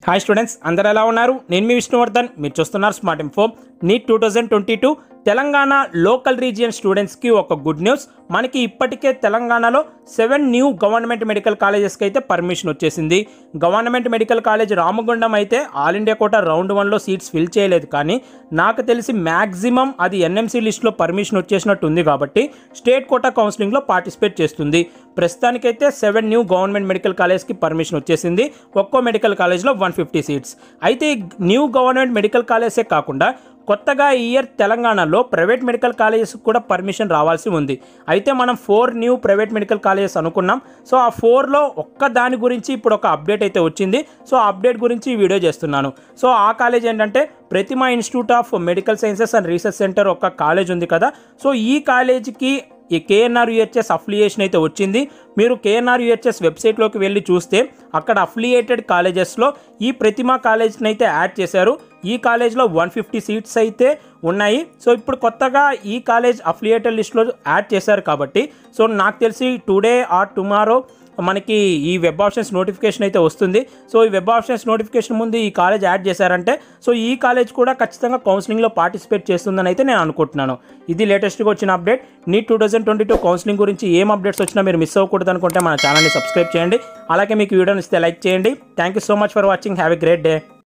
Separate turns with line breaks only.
hi students అందరు ఎలా ఉన్నారు నేను మీ విష్ణువర్ధన్ మీరు చూస్తున్నారు smart info NEET two thousand twenty two Telangana local region స్టూడెంట్స్కి ఒక గుడ్ న్యూస్ మనకి ఇప్పటికే తెలంగాణలో సెవెన్ న్యూ గవర్నమెంట్ మెడికల్ కాలేజెస్కి అయితే పర్మిషన్ వచ్చేసింది గవర్నమెంట్ మెడికల్ కాలేజ్ రామగుండం అయితే ఆల్ ఇండియా కోట రౌండ్ వన్లో సీట్స్ ఫిల్ చేయలేదు కానీ నాకు తెలిసి మ్యాక్సిమం అది ఎన్ఎంసీ లిస్ట్లో పర్మిషన్ వచ్చేసినట్టు ఉంది కాబట్టి స్టేట్ కోటా కౌన్సిలింగ్లో పార్టిసిపేట్ చేస్తుంది ప్రస్తుతానికైతే సెవెన్ న్యూ గవర్నమెంట్ మెడికల్ కాలేజ్కి పర్మిషన్ వచ్చేసింది ఒక్కో మెడికల్ కాలేజ్లో వన్ ఫిఫ్టీ సీట్స్ అయితే ఈ న్యూ గవర్నమెంట్ మెడికల్ కాలేజే కాకుండా కొత్తగా ఈ ఇయర్ తెలంగాణలో ప్రైవేట్ మెడికల్ కాలేజెస్ కూడా పర్మిషన్ రావాల్సి ఉంది అయితే మనం four new private medical colleges అనుకున్నాం సో ఆ ఫోర్లో ఒక్క దాని గురించి ఇప్పుడు ఒక అప్డేట్ అయితే వచ్చింది సో ఆ అప్డేట్ గురించి ఈ వీడియో చేస్తున్నాను సో ఆ కాలేజ్ ఏంటంటే Prathima institute of medical sciences and research centre ఒక కాలేజ్ ఉంది కదా సో ఈ కాలేజీకి ఈ కేఎన్ఆర్ యుహెచ్ఎస్ అఫిలియేషన్ అయితే వచ్చింది మీరు కేఎన్ఆర్ యుహెచ్ఎస్ వెబ్సైట్లోకి వెళ్ళి చూస్తే అక్కడ అఫిలియేటెడ్ కాలేజెస్లో ఈ ప్రతిమా కాలేజ్ని అయితే యాడ్ చేశారు ఈ కాలేజ్లో వన్ ఫిఫ్టీ సీట్స్ అయితే ఉన్నాయి సో ఇప్పుడు కొత్తగా ఈ కాలేజ్ అఫిలియేటెడ్ లిస్ట్లో యాడ్ చేశారు కాబట్టి సో నాకు తెలిసి టుడే ఆర్ టుమారో మనకి ఈ వెబ్ ఆప్షన్స్ నోటిఫికేషన్ అయితే వస్తుంది సో ఈ వెబ్ ఆప్షన్స్ నోటిఫికేషన్ ముందు ఈ కాలేజ్ యాడ్ చేశారంటే సో ఈ కాలేజ్ కూడా ఖచ్చితంగా కౌన్సిలింగ్లో పార్టిసిపేట్ చేస్తుందని అయితే నేను అనుకుంటున్నాను ఇది లేటెస్ట్గా వచ్చిన update NEET two thousand twenty two counselling గురించి ఏం అప్డేట్స్ వచ్చినా మీరు మిస్ అవ్వకూడదు అనుకుంటే మన ఛానల్ని సబ్స్క్రైబ్ చేయండి అలాగే మీకు వీడియోని ఇస్తే లైక్ చేయండి thank you so much for watching have a great day